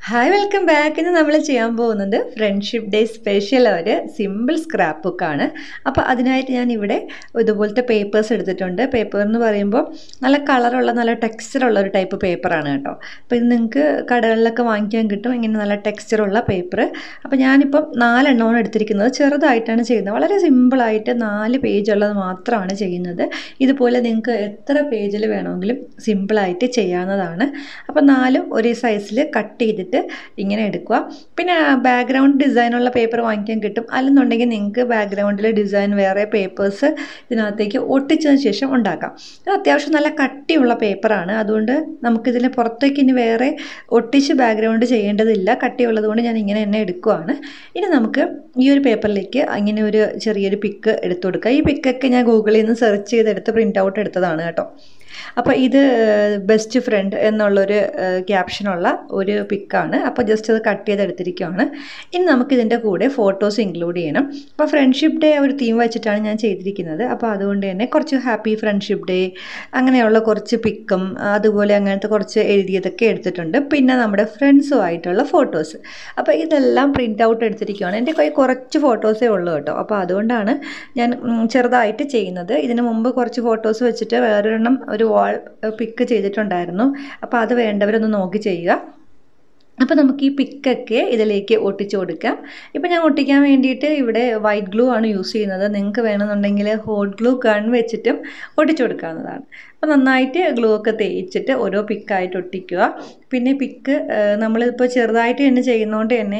Hi welcome back ഇന്ന് നമ്മൾ ചെയ്യാൻ പോകുന്നത് ഫ്രണ്ട്ഷിപ്പ് ഡേ സ്പെഷ്യൽ ഒരു സിമ്പിൾ സ്ക്രാപ്പ് ബുക്കാണ് അപ്പോൾ അതിനായിട്ട് ഞാൻ ഇവിടെ ഇതുപോലത്തെ പേപ്പേഴ്സ് എടുത്തിട്ടുണ്ട് പേപ്പർ എന്ന് പറയുമ്പോൾ നല്ല കളറുള്ള നല്ല ടെക്സ്ചറുള്ള ഒരു ടൈപ്പ് പേപ്പറാണ് കേട്ടോ അപ്പോൾ ഇത് നിങ്ങൾക്ക് കടകളിലൊക്കെ വാങ്ങിക്കാൻ കിട്ടും ഇങ്ങനെ നല്ല ടെക്സ്ചറുള്ള പേപ്പർ അപ്പോൾ ഞാനിപ്പം നാലെണ്ണമാണ് എടുത്തിരിക്കുന്നത് ചെറുതായിട്ടാണ് ചെയ്യുന്നത് വളരെ സിമ്പിളായിട്ട് നാല് പേജ് ഉള്ളത് മാത്രമാണ് ചെയ്യുന്നത് ഇതുപോലെ നിങ്ങൾക്ക് എത്ര പേജിൽ വേണമെങ്കിലും സിമ്പിളായിട്ട് ചെയ്യാവുന്നതാണ് അപ്പോൾ നാലും ഒരേ സൈസിൽ കട്ട് ചെയ്തിട്ട് ഇങ്ങനെ എടുക്കുക പിന്നെ ബാക്ക്ഗ്രൗണ്ട് ഡിസൈനുള്ള പേപ്പർ വാങ്ങിക്കാൻ കിട്ടും അല്ലെന്നുണ്ടെങ്കിൽ നിങ്ങൾക്ക് ബാക്ക്ഗ്രൗണ്ടിൽ ഡിസൈൻ വേറെ പേപ്പേഴ്സ് ഇതിനകത്തേക്ക് ഒട്ടിച്ചതിന് ശേഷം ഉണ്ടാക്കാം ഇത് അത്യാവശ്യം നല്ല കട്ടിയുള്ള പേപ്പറാണ് അതുകൊണ്ട് നമുക്കിതിന് പുറത്തേക്ക് ഇനി വേറെ ഒട്ടിച്ച് ബാക്ക്ഗ്രൗണ്ട് ചെയ്യേണ്ടതില്ല കട്ടിയുള്ളത് കൊണ്ട് ഞാൻ ഇങ്ങനെ തന്നെ എടുക്കുവാണ് ഇനി നമുക്ക് ഈ ഒരു പേപ്പറിലേക്ക് ഇങ്ങനെ ഒരു ചെറിയൊരു പിക്ക് എടുത്തു കൊടുക്കുക ഈ പിക്കൊക്കെ ഞാൻ ഗൂഗിളിൽ നിന്ന് സെർച്ച് ചെയ്തെടുത്ത് പ്രിൻ്റ് ഔട്ട് എടുത്തതാണ് കേട്ടോ അപ്പോൾ ഇത് ബെസ്റ്റ് ഫ്രണ്ട് എന്നുള്ളൊരു ക്യാപ്ഷനുള്ള ഒരു പിക്കാണ് അപ്പോൾ ജസ്റ്റ് അത് കട്ട് ചെയ്തെടുത്തിരിക്കുകയാണ് ഇനി നമുക്കിതിൻ്റെ കൂടെ ഫോട്ടോസ് ഇൻക്ലൂഡ് ചെയ്യണം അപ്പോൾ ഫ്രണ്ട്ഷിപ്പ് ഡേ ഒരു തീം വെച്ചിട്ടാണ് ഞാൻ ചെയ്തിരിക്കുന്നത് അപ്പോൾ അതുകൊണ്ട് തന്നെ കുറച്ച് ഹാപ്പി ഫ്രണ്ട്ഷിപ്പ് ഡേ അങ്ങനെയുള്ള കുറച്ച് പിക്കും അതുപോലെ അങ്ങനത്തെ കുറച്ച് എഴുതിയതൊക്കെ എടുത്തിട്ടുണ്ട് പിന്നെ നമ്മുടെ ഫ്രണ്ട്സുമായിട്ടുള്ള ഫോട്ടോസ് അപ്പോൾ ഇതെല്ലാം പ്രിൻ്റ് ഔട്ട് എടുത്തിരിക്കുകയാണ് എൻ്റെ കയ്യിൽ കുറച്ച് ഫോട്ടോസേ ഉള്ളൂ കേട്ടോ അപ്പോൾ അതുകൊണ്ടാണ് ഞാൻ ചെറുതായിട്ട് ചെയ്യുന്നത് ഇതിന് മുമ്പ് കുറച്ച് ഫോട്ടോസ് വെച്ചിട്ട് വേറൊരെണ്ണം ഒരു വാൾ പിക്ക് ചെയ്തിട്ടുണ്ടായിരുന്നു അപ്പോൾ അത് വേണ്ടവരൊന്ന് നോക്കി ചെയ്യുക അപ്പോൾ നമുക്ക് ഈ പിക്കൊക്കെ ഇതിലേക്ക് ഒട്ടിച്ചു കൊടുക്കാം ഇപ്പോൾ ഞാൻ ഒട്ടിക്കാൻ വേണ്ടിയിട്ട് ഇവിടെ വൈറ്റ് ഗ്ലൂ ആണ് യൂസ് ചെയ്യുന്നത് നിങ്ങൾക്ക് വേണമെന്നുണ്ടെങ്കിൽ ഹോട്ട് ഗ്ലൂ ഗൺ വെച്ചിട്ടും ഒട്ടിച്ചു കൊടുക്കാവുന്നതാണ് അപ്പോൾ നന്നായിട്ട് ഗ്ലൂ ഒക്കെ തേച്ചിട്ട് ഓരോ പിക്കായിട്ട് ഒട്ടിക്കുക പിന്നെ പിക്ക് നമ്മളിപ്പോൾ ചെറുതായിട്ട് തന്നെ ചെയ്യുന്നതുകൊണ്ട് തന്നെ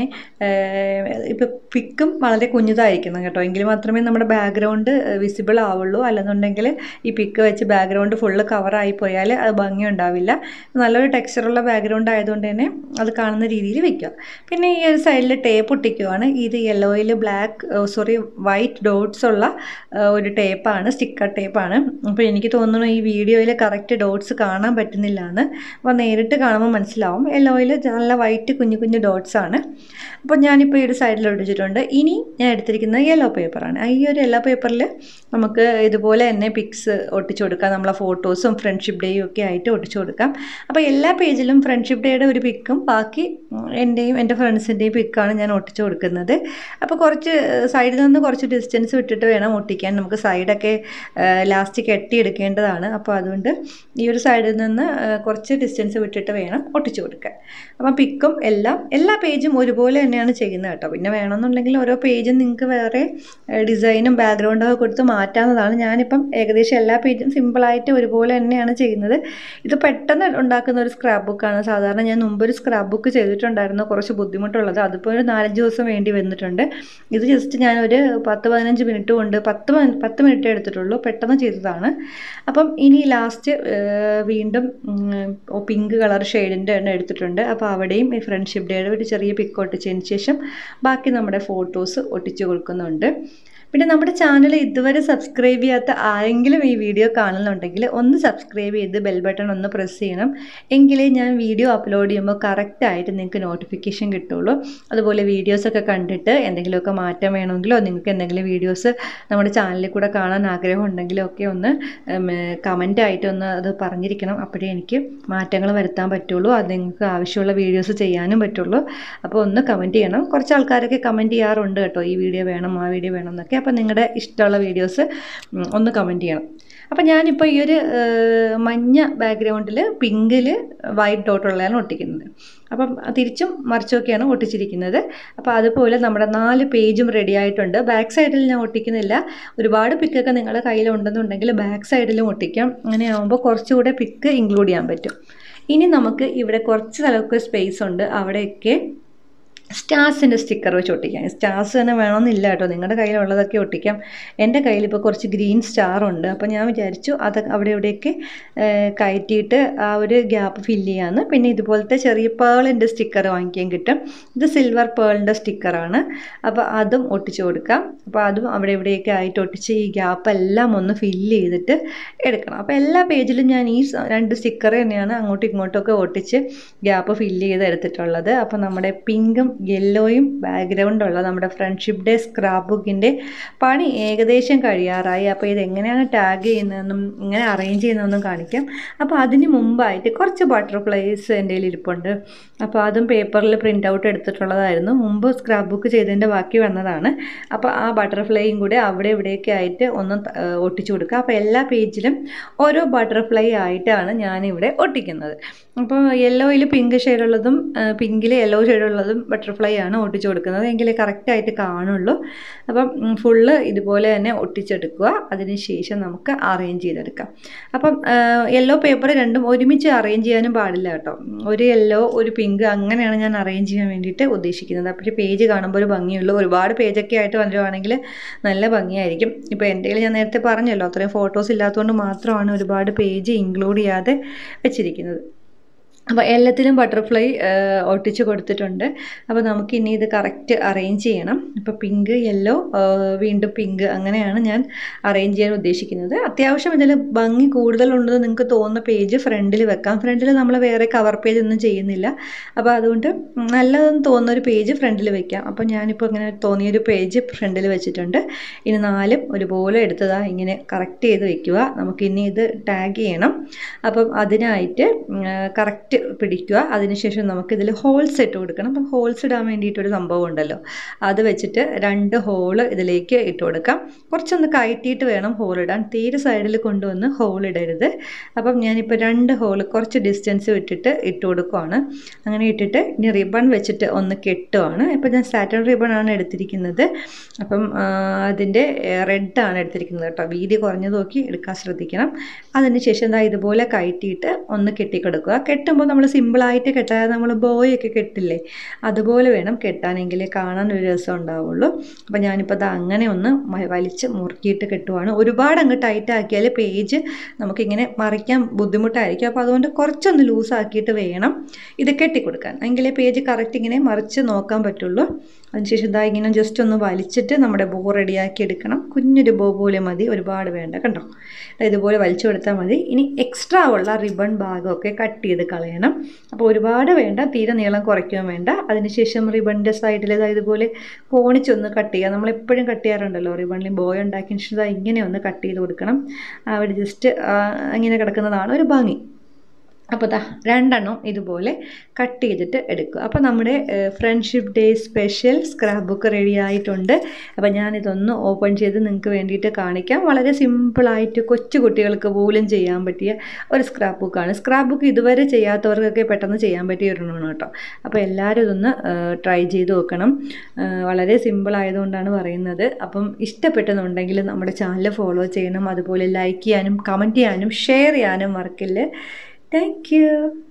ഇപ്പോൾ പിക്കും വളരെ കുഞ്ഞതായിരിക്കണം കേട്ടോ എങ്കിൽ മാത്രമേ നമ്മുടെ ബാക്ക്ഗ്രൗണ്ട് വിസിബിൾ ആവുള്ളൂ അല്ലെന്നുണ്ടെങ്കിൽ ഈ പിക്ക് വെച്ച് ബാക്ക്ഗ്രൗണ്ട് ഫുള്ള് കവറായി പോയാൽ അത് ഭംഗി ഉണ്ടാവില്ല നല്ലൊരു ടെക്സ്ചറുള്ള ബാക്ക്ഗ്രൗണ്ട് ആയതുകൊണ്ട് തന്നെ അത് കാണുന്ന രീതിയിൽ വെക്കുക പിന്നെ ഈ ഒരു സൈഡിൽ ടേപ്പ് ഒട്ടിക്കുവാണ് ഇത് യെല്ലോയിൽ ബ്ലാക്ക് സോറി വൈറ്റ് ഡോട്ട്സ് ഉള്ള ഒരു ടേപ്പാണ് സ്റ്റിക്കർ ടേപ്പാണ് അപ്പോൾ എനിക്ക് തോന്നുന്നു ഈ വീഡിയോയിൽ കറക്റ്റ് ഡോട്ട്സ് കാണാൻ പറ്റുന്നില്ല എന്ന് അപ്പോൾ നേരിട്ട് കാണുമ്പോൾ മനസ്സിലാവും യെല്ലോയിൽ നല്ല വൈറ്റ് കുഞ്ഞു കുഞ്ഞു ഡോട്ട്സ് ആണ് അപ്പോൾ ഞാനിപ്പോൾ ഈ ഒരു സൈഡിൽ ഒട്ടിച്ചിട്ടുണ്ട് ഇനി ഞാൻ എടുത്തിരിക്കുന്നത് യെല്ലോ പേപ്പറാണ് ഈ ഒരു യെല്ലോ പേപ്പറിൽ നമുക്ക് ഇതുപോലെ തന്നെ പിക്സ് ഒട്ടിച്ചു കൊടുക്കാം നമ്മളെ ഫോട്ടോസും ഫ്രണ്ട്ഷിപ്പ് ഡേയും ഒക്കെ ആയിട്ട് ഒട്ടിച്ചു കൊടുക്കാം അപ്പോൾ എല്ലാ പേജിലും ഫ്രണ്ട്ഷിപ്പ് ഡേയുടെ ഒരു പിക്കും ബാക്കി എൻ്റെയും എൻ്റെ ഫ്രണ്ട്സിൻ്റെയും പിക്കാണ് ഞാൻ ഒട്ടിച്ചു കൊടുക്കുന്നത് അപ്പോൾ കുറച്ച് സൈഡിൽ നിന്ന് കുറച്ച് ഡിസ്റ്റൻസ് വിട്ടിട്ട് വേണം ഒട്ടിക്കാൻ നമുക്ക് സൈഡൊക്കെ ലാസ്റ്റ് കെട്ടിയെടുക്കേണ്ടതാണ് അപ്പോൾ അതുകൊണ്ട് ഈ ഒരു സൈഡിൽ നിന്ന് കുറച്ച് ഡിസ്റ്റൻസ് വിട്ടിട്ട് വേണം ഒട്ടിച്ചു കൊടുക്കാൻ അപ്പം പിക്കും എല്ലാം എല്ലാ പേജും ഒരുപോലെ തന്നെയാണ് ചെയ്യുന്നത് കേട്ടോ പിന്നെ വേണമെന്നുണ്ടെങ്കിൽ ഓരോ പേജും നിങ്ങൾക്ക് വേറെ ഡിസൈനും ബാക്ക്ഗ്രൗണ്ടും ഒക്കെ കൊടുത്ത് മാറ്റാവുന്നതാണ് ഞാനിപ്പം ഏകദേശം എല്ലാ പേജും സിമ്പിളായിട്ട് ഒരുപോലെ തന്നെയാണ് ചെയ്യുന്നത് ഇത് പെട്ടെന്ന് ഉണ്ടാക്കുന്ന ഒരു സ്ക്രാപ്പ് ബുക്കാണ് സാധാരണ ഞാൻ മുമ്പ് ഒരു സ്ക്രാപ്പ് ബുക്ക് ചെയ്തിട്ടുണ്ടായിരുന്നു കുറച്ച് ബുദ്ധിമുട്ടുള്ളത് അതിപ്പോൾ ഒരു നാലഞ്ച് ദിവസം വേണ്ടി വന്നിട്ടുണ്ട് ഇത് ജസ്റ്റ് ഞാനൊരു പത്ത് പതിനഞ്ച് മിനിറ്റ് കൊണ്ട് പത്ത് പത്ത് മിനിറ്റ് എടുത്തിട്ടുള്ളൂ പെട്ടെന്ന് ചെയ്തതാണ് അപ്പം ഇനി ലാസ്റ്റ് വീണ്ടും പിങ്ക് കളർ ഷെയ്ഡിൻ്റെ എണ്ണ എടുത്തിട്ടുണ്ട് അപ്പോൾ അവിടെയും ഈ ഫ്രണ്ട്ഷിപ്പ് ഡേയുടെ ഒരു ചെറിയ പിക്ക് ഒട്ടിച്ചതിന് ശേഷം ബാക്കി നമ്മുടെ ഫോട്ടോസ് ഒട്ടിച്ചു കൊടുക്കുന്നുണ്ട് പിന്നെ നമ്മുടെ ചാനൽ ഇതുവരെ സബ്സ്ക്രൈബ് ചെയ്യാത്ത ആരെങ്കിലും ഈ വീഡിയോ കാണുന്നുണ്ടെങ്കിൽ ഒന്ന് സബ്സ്ക്രൈബ് ചെയ്ത് ബെൽ ബട്ടൺ ഒന്ന് പ്രസ് ചെയ്യണം എങ്കിലേ ഞാൻ വീഡിയോ അപ്ലോഡ് ചെയ്യുമ്പോൾ കറക്റ്റായിട്ട് നിങ്ങൾക്ക് നോട്ടിഫിക്കേഷൻ കിട്ടുള്ളൂ അതുപോലെ വീഡിയോസൊക്കെ കണ്ടിട്ട് എന്തെങ്കിലുമൊക്കെ മാറ്റം വേണമെങ്കിലോ നിങ്ങൾക്ക് എന്തെങ്കിലും വീഡിയോസ് നമ്മുടെ ചാനലിൽ കൂടെ കാണാൻ ആഗ്രഹം ഉണ്ടെങ്കിലോ ഒക്കെ ഒന്ന് കമൻ്റ് ആയിട്ട് ഒന്ന് അത് പറഞ്ഞിരിക്കണം അപ്പോഴേ എനിക്ക് മാറ്റങ്ങൾ വരുത്താൻ പറ്റുള്ളൂ അത് നിങ്ങൾക്ക് ആവശ്യമുള്ള വീഡിയോസ് ചെയ്യാനും പറ്റുള്ളൂ അപ്പോൾ ഒന്ന് കമൻറ്റ് ചെയ്യണം കുറച്ച് ആൾക്കാരൊക്കെ കമൻറ്റ് ചെയ്യാറുണ്ട് കേട്ടോ ഈ വീഡിയോ വേണം ആ വീഡിയോ വേണം എന്നൊക്കെ അപ്പോൾ നിങ്ങളുടെ ഇഷ്ടമുള്ള വീഡിയോസ് ഒന്ന് കമൻറ്റ് ചെയ്യണം അപ്പോൾ ഞാനിപ്പോൾ ഈ ഒരു മഞ്ഞ ബാക്ക്ഗ്രൗണ്ടിൽ പിങ്കിൽ വൈറ്റ് ഡോട്ടുള്ളതാണ് ഒട്ടിക്കുന്നത് അപ്പം തിരിച്ചും മറിച്ചൊക്കെയാണ് ഒട്ടിച്ചിരിക്കുന്നത് അപ്പോൾ അതുപോലെ നമ്മുടെ നാല് പേജും റെഡി ആയിട്ടുണ്ട് ബാക്ക് സൈഡിൽ ഞാൻ ഒട്ടിക്കുന്നില്ല ഒരുപാട് പിക്കൊക്കെ നിങ്ങളുടെ കയ്യിലുണ്ടെന്നുണ്ടെങ്കിൽ ബാക്ക് സൈഡിലും ഒട്ടിക്കാം അങ്ങനെ ആകുമ്പോൾ കുറച്ചുകൂടെ പിക്ക് ഇൻക്ലൂഡ് ചെയ്യാൻ പറ്റും ഇനി നമുക്ക് ഇവിടെ കുറച്ച് സ്ഥലമൊക്കെ സ്പേസ് ഉണ്ട് അവിടെയൊക്കെ സ്റ്റാർസിൻ്റെ സ്റ്റിക്കർ വെച്ച് ഒട്ടിക്കാം സ്റ്റാർസ് തന്നെ വേണമെന്നില്ല കേട്ടോ നിങ്ങളുടെ കയ്യിലുള്ളതൊക്കെ ഒട്ടിക്കാം എൻ്റെ കയ്യിൽ ഇപ്പോൾ കുറച്ച് ഗ്രീൻ സ്റ്റാർ ഉണ്ട് അപ്പോൾ ഞാൻ വിചാരിച്ചു അത് അവിടെ എവിടെയൊക്കെ കയറ്റിയിട്ട് ആ ഒരു ഗ്യാപ്പ് ഫില്ല് ചെയ്യാമെന്ന് പിന്നെ ഇതുപോലത്തെ ചെറിയ പേളിൻ്റെ സ്റ്റിക്കർ വാങ്ങിക്കാൻ കിട്ടും ഇത് സിൽവർ പേളിൻ്റെ സ്റ്റിക്കറാണ് അപ്പോൾ അതും ഒട്ടിച്ചു കൊടുക്കാം അപ്പോൾ അതും അവിടെ എവിടെയൊക്കെ ആയിട്ട് ഒട്ടിച്ച് ഈ ഗ്യാപ്പ് എല്ലാം ഒന്ന് ഫില്ല് ചെയ്തിട്ട് എടുക്കണം അപ്പോൾ എല്ലാ പേജിലും ഞാൻ ഈ രണ്ട് സ്റ്റിക്കർ തന്നെയാണ് അങ്ങോട്ടും ഇങ്ങോട്ടും ഒക്കെ ഒട്ടിച്ച് ഗ്യാപ്പ് ഫില്ല് ചെയ്ത് എടുത്തിട്ടുള്ളത് അപ്പോൾ നമ്മുടെ പിങ്കും യെല്ലോയും ബാക്ക്ഗ്രൗണ്ടുള്ള നമ്മുടെ ഫ്രണ്ട്ഷിപ്പ് ഡേ സ്ക്രാപ്പ് ബുക്കിൻ്റെ പണി ഏകദേശം കഴിയാറായി അപ്പോൾ ഇത് എങ്ങനെയാണ് ടാഗ് ചെയ്യുന്നതെന്നും ഇങ്ങനെ അറേഞ്ച് ചെയ്യുന്നതെന്നും കാണിക്കാം അപ്പോൾ അതിന് മുമ്പായിട്ട് കുറച്ച് ബട്ടർഫ്ലൈസ് എൻ്റെ കയ്യിൽ ഇരിപ്പുണ്ട് അപ്പോൾ അതും പേപ്പറിൽ പ്രിൻ്റ് ഔട്ട് എടുത്തിട്ടുള്ളതായിരുന്നു മുമ്പ് സ്ക്രാപ്പ് ബുക്ക് ചെയ്തതിൻ്റെ ബാക്കി വന്നതാണ് അപ്പോൾ ആ ബട്ടർഫ്ലൈയും കൂടെ അവിടെ ഇവിടെയൊക്കെ ആയിട്ട് ഒന്ന് ത- ഏഹ് ഒട്ടിച്ചു കൊടുക്കുക അപ്പോൾ എല്ലാ പേജിലും ഓരോ ബട്ടർഫ്ലൈ ആയിട്ടാണ് ഞാനിവിടെ ഒട്ടിക്കുന്നത് അപ്പോൾ യെല്ലോയിൽ പിങ്ക് ഷെയ്ഡുള്ളതും പിങ്കിൽ യെല്ലോ ഷെയ്ഡുള്ളതും ബട്ടർഫ്ലൈ ആണ് ഒട്ടിച്ചു കൊടുക്കുന്നത് എങ്കിലേ കറക്റ്റായിട്ട് കാണുള്ളൂ അപ്പം ഫുള്ള് ഇതുപോലെ തന്നെ ഒട്ടിച്ചെടുക്കുക അതിന് ശേഷം നമുക്ക് അറേഞ്ച് ചെയ്തെടുക്കാം അപ്പം യെല്ലോ പേപ്പർ രണ്ടും ഒരുമിച്ച് അറേഞ്ച് ചെയ്യാനും പാടില്ല കേട്ടോ ഒരു യെല്ലോ ഒരു പിങ്ക് അങ്ങനെയാണ് ഞാൻ അറേഞ്ച് ചെയ്യാൻ വേണ്ടിയിട്ട് ഉദ്ദേശിക്കുന്നത് അപ്പോൾ പേജ് കാണുമ്പോൾ ഒരു ഭംഗിയുള്ളൂ ഒരുപാട് പേജൊക്കെ ആയിട്ട് വരുവാണെങ്കിൽ നല്ല ഭംഗിയായിരിക്കും ഇപ്പോൾ എൻ്റെ കയ്യിൽ ഞാൻ നേരത്തെ പറഞ്ഞല്ലോ അത്രയും ഫോട്ടോസ് ഇല്ലാത്തതുകൊണ്ട് മാത്രമാണ് ഒരുപാട് പേജ് ഇൻക്ലൂഡ് ചെയ്യാതെ വെച്ചിരിക്കുന്നത് അപ്പോൾ എല്ലാത്തിലും ബട്ടർഫ്ലൈ ഒട്ടിച്ച് കൊടുത്തിട്ടുണ്ട് അപ്പോൾ നമുക്ക് ഇനി ഇത് കറക്റ്റ് അറേഞ്ച് ചെയ്യണം ഇപ്പോൾ പിങ്ക് യെല്ലോ വീണ്ടും പിങ്ക് അങ്ങനെയാണ് ഞാൻ അറേഞ്ച് ചെയ്യാൻ ഉദ്ദേശിക്കുന്നത് അത്യാവശ്യം ഇതിൽ ഭംഗി കൂടുതലുണ്ടെന്ന് നിങ്ങൾക്ക് തോന്നുന്ന പേജ് ഫ്രണ്ടിൽ വെക്കാം ഫ്രണ്ടിൽ നമ്മൾ വേറെ കവർ പേജ് ഒന്നും ചെയ്യുന്നില്ല അപ്പോൾ അതുകൊണ്ട് നല്ലതെന്ന് തോന്നുന്ന ഒരു പേജ് ഫ്രണ്ടിൽ വെക്കാം അപ്പോൾ ഞാനിപ്പോൾ ഇങ്ങനെ തോന്നിയൊരു പേജ് ഫ്രണ്ടിൽ വെച്ചിട്ടുണ്ട് ഇനി നാലും ഒരുപോലെ എടുത്തതാ ഇങ്ങനെ കറക്റ്റ് ചെയ്ത് വെക്കുക നമുക്കിനി ഇത് ടാഗ് ചെയ്യണം അപ്പം അതിനായിട്ട് കറക്റ്റ് പിടിക്കുക അതിനുശേഷം നമുക്ക് ഇതിൽ ഹോൾസ് ഇട്ട് കൊടുക്കണം അപ്പം ഹോൾസ് ഇടാൻ വേണ്ടിയിട്ടൊരു സംഭവം ഉണ്ടല്ലോ അത് വെച്ചിട്ട് രണ്ട് ഹോള് ഇതിലേക്ക് ഇട്ട് കൊടുക്കാം കുറച്ചൊന്ന് കയറ്റിയിട്ട് വേണം ഹോൾ ഇടാൻ തീരെ സൈഡിൽ കൊണ്ടുവന്ന് ഹോൾ ഇടരുത് അപ്പം ഞാനിപ്പോൾ രണ്ട് ഹോള് കുറച്ച് ഡിസ്റ്റൻസ് വിട്ടിട്ട് ഇട്ട് കൊടുക്കുവാണ് അങ്ങനെ ഇട്ടിട്ട് ഇനി റിബൺ വെച്ചിട്ട് ഒന്ന് കെട്ടുവാണ് ഇപ്പം ഞാൻ സാറ്റൻ റിബൺ ആണ് എടുത്തിരിക്കുന്നത് അപ്പം അതിൻ്റെ റെഡാണ് എടുത്തിരിക്കുന്നത് കേട്ടോ വീതി കുറഞ്ഞു നോക്കി എടുക്കാൻ ശ്രദ്ധിക്കണം അതിന് ശേഷം എന്താ ഇതുപോലെ കയറ്റിയിട്ട് ഒന്ന് കെട്ടിക്കൊടുക്കുക കെട്ടുമ്പോൾ നമ്മൾ സിമ്പിളായിട്ട് കെട്ടാതെ നമ്മൾ ബോയൊക്കെ കെട്ടില്ലേ അതുപോലെ വേണം കെട്ടാനെങ്കിലേ കാണാൻ ഒരു രസം ഉണ്ടാവുള്ളൂ അപ്പോൾ ഞാനിപ്പോൾ അത് അങ്ങനെ ഒന്ന് മ- വലിച്ച് മുറുക്കിയിട്ട് കെട്ടുവാണ് ഒരുപാട് അങ്ങ് ടൈറ്റ് ആക്കിയാൽ പേജ് നമുക്കിങ്ങനെ മറിക്കാൻ ബുദ്ധിമുട്ടായിരിക്കും അപ്പോൾ അതുകൊണ്ട് കുറച്ചൊന്ന് ലൂസാക്കിയിട്ട് വേണം ഇത് കെട്ടിക്കൊടുക്കാൻ എങ്കിലേ പേജ് കറക്റ്റ് ഇങ്ങനെ മറിച്ച് നോക്കാൻ പറ്റുള്ളൂ അതിനുശേഷം ഇതാ ഇങ്ങനെ ജസ്റ്റ് ഒന്ന് വലിച്ചിട്ട് നമ്മുടെ ബോ റെഡിയാക്കി എടുക്കണം കുഞ്ഞൊരു ബോ പോലെ മതി ഒരുപാട് വേണ്ട കണ്ടോ ദാ ഇതുപോലെ വലിച്ചു കൊടുത്താൽ മതി ഇനി എക്സ്ട്രാ ഉള്ള റിബൺ ഭാഗമൊക്കെ കട്ട് ചെയ്ത് കളയണം അപ്പോൾ ഒരുപാട് വേണ്ട തീരെ നീളം കുറയ്ക്കുകയും വേണ്ട അതിനുശേഷം റിബണിൻ്റെ സൈഡിൽ ഇതാ ഇതുപോലെ കോണിച്ചൊന്ന് കട്ട് ചെയ്യുക നമ്മൾ എപ്പോഴും കട്ട് ചെയ്യാറുണ്ടല്ലോ റിബണിൽ ബോയ് ഉണ്ടാക്കിയ ശേഷം ഇതാ ഇങ്ങനെ ഒന്ന് കട്ട് ചെയ്ത് കൊടുക്കണം അവിടെ ജസ്റ്റ് ഇങ്ങനെ കിടക്കുന്നതാണ് ഒരു ഭംഗി അപ്പോൾ ദാ രണ്ടെണ്ണം ഇതുപോലെ കട്ട് ചെയ്തിട്ട് എടുക്കുക അപ്പോൾ നമ്മുടെ friendship day special scrap book ready ആയിട്ടുണ്ട് അപ്പോൾ ഞാനിതൊന്ന് ഓപ്പൺ ചെയ്ത് നിങ്ങൾക്ക് വേണ്ടിയിട്ട് കാണിക്കാം വളരെ സിമ്പിളായിട്ട് കൊച്ചു കുട്ടികൾക്ക് പോലും ചെയ്യാൻ പറ്റിയ ഒരു സ്ക്രാപ്പ് ബുക്കാണ് സ്ക്രാപ്പ് ബുക്ക് ഇതുവരെ ചെയ്യാത്തവർക്കൊക്കെ പെട്ടെന്ന് ചെയ്യാൻ പറ്റിയ ഒരെണ്ണമാണ് കേട്ടോ അപ്പോൾ എല്ലാവരും ഇതൊന്ന് ട്രൈ ചെയ്ത് നോക്കണം ആ, വളരെ സിമ്പിൾ ആയതുകൊണ്ടാണ് പറയുന്നത് അപ്പം ഇഷ്ടപ്പെട്ടെന്നുണ്ടെങ്കിൽ നമ്മുടെ ചാനൽ ഫോളോ ചെയ്യണം അതുപോലെ ലൈക്ക് ചെയ്യാനും കമൻറ്റ് ചെയ്യാനും ഷെയർ ചെയ്യാനും മറക്കില്ല Thank you.